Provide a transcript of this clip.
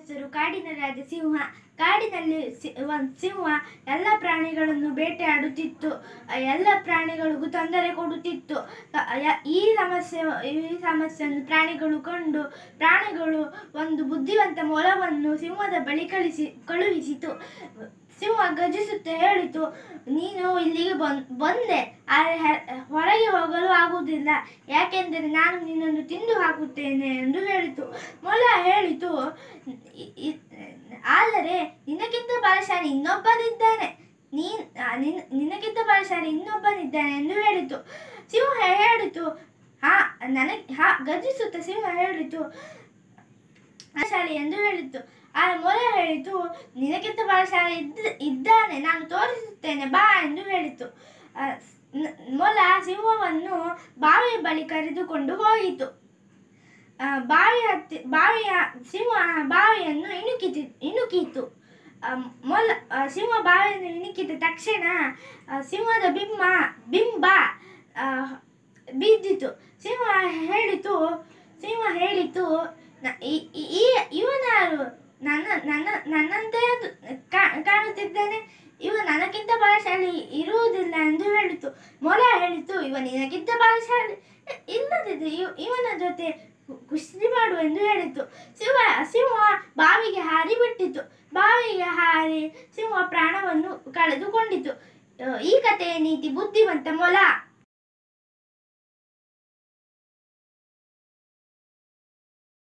ಹೆಸರು ಕಾಡಿನ ರಾಜ ಸಿಂಹ ಕಾಡಿನಲ್ಲಿ ಸಿ- ಒಂದ್ ಸಿಂಹ ಎಲ್ಲ ಪ್ರಾಣಿಗಳನ್ನು ಬೇಟೆಯಾಡುತ್ತಿತ್ತು ಆ ಎಲ್ಲ ಪ್ರಾಣಿಗಳಿಗೂ ತೊಂದರೆ ಕೊಡುತ್ತಿತ್ತು ಅ- ಯ- ಈ ಸಮಸ್ಯೆ ಈ ಸಮಸ್ಯೆಯನ್ನು ಪ್ರಾಣಿಗಳು ಕಂಡು ಪ್ರಾಣಿಗಳು ಒಂದು ಬುದ್ಧಿವಂತ ಮೊಲವನ್ನು ಸಿಂಹದ ಬಳಿ ಕಳಿಸಿ ಕಳುಹಿಸಿತು ಸಿಂಹ ಗರ್ಜಿಸುತ್ತಾ ಹೇಳಿತು ನೀನು ಇಲ್ಲಿಗೆ ಬಂದ್ ಬಂದೆ ಆದರೆ ಹೆ- ಹೊರಗೆ ಹೋಗಲು ಆಗುವುದಿಲ್ಲ ಯಾಕೆಂದರೆ ನಾನು ನಿನ್ನನ್ನು ತಿಂದು ಹಾಕುತ್ತೇನೆ ಎಂದು ಹೇಳಿತು ಮೊಲ ಹೇಳಿತು "ಇ- ಇ- ಆದರೆ ನಿನಗಿಂತ ಬಲಶಾಲಿ ಇನ್ನೊಬ್ಬನಿದ್ದಾನೆ ನೀನ್ ಆ, ನಿನ್ ನಿನಗಿಂತ ಬಲಶಾಲಿ ಇನ್ನೊಬ್ಬನಿದ್ದಾನೆ ಎಂದು ಹೇಳಿತು ಸಿಂಹ ಹೇಳಿತು ಹಾ ನನಗೆ ಹಾ ಗರ್ಜಿಸುತ್ತಾ ಸಿಂಹ ಹೇಳಿತು ಬಲಶಾಲಿ ಎಂದು ಹೇಳಿತು ಆ ಮೊಲ ಹೇಳಿತು ನಿನಗಿಂತ ಬಲಶಾಲಿ ಇದ್ದ ಇದ್ದಾನೆ ನಾನು ತೋರಿಸುತ್ತೇನೆ ಬಾ ಎಂದು ಹೇಳಿತು ಆ, ನ- ಮೊಲ ಸಿಂಹವನ್ನು ಬಾವಿಯ ಬಳಿ ಕರೆದುಕೊಂಡು ಹೋಯಿತು ಆ, ಬಾವಿ ಹತ್ತಿ ಬಾವಿಯ ಸಿಂಹ ಬಾವಿಯನ್ನು ಇಣುಕಿತಿ ಇಣುಕಿತು ಆ, ಮೊಲ ಆ, ಸಿಂಹ ಬಾವಿಯನ್ನು ಇಣುಕಿದ ತಕ್ಷಣ ಆ, ಸಿಂಹದ ಬಿಂಬ ಬಿಂಬ ಆ, ಬಿದ್ದಿತು ಸಿಂಹ ಹೇಳಿತು ಸಿಂಹ ಹೇಳಿತು ನ- ಈ- ಈ- ಈ- ಇವನಾರು ನನ್ನ ನನ್ನ ನನ್ನಂತೆ ಅದು ಕಾ- ಕಾಣುತ್ತಿದ್ದಾನೆ ಇವ ನನಗಿಂತ ಬಲಶಾಲಿ ಇರುವುದಿಲ್ಲ ಎಂದು ಹೇಳಿತು ಮೊಲ ಹೇಳಿತು ಇವ ನಿನಗಿಂತ ಬಲಶಾಲಿ ಇಲ್ಲದಿದ್ದರೆ ಇವ ಇವನ ಜೊತೆ ಕು- ಕುಸ್ತಿ ಮಾಡು ಎಂದು ಹೇಳಿತು ಸಿಂಹ ಸಿಂಹ ಬಾವಿಗೆ ಹಾರಿ ಬಿಟ್ಟಿತು ಬಾವಿಗೆ ಹಾರಿ ಸಿಂಹ ಪ್ರಾಣವನ್ನು ಕಳೆದುಕೊಂಡಿತು ಅಹ್, ಈ ಕಥೆಯ ನೀತಿ ಬುದ್ಧಿವಂತ ಮೊಲ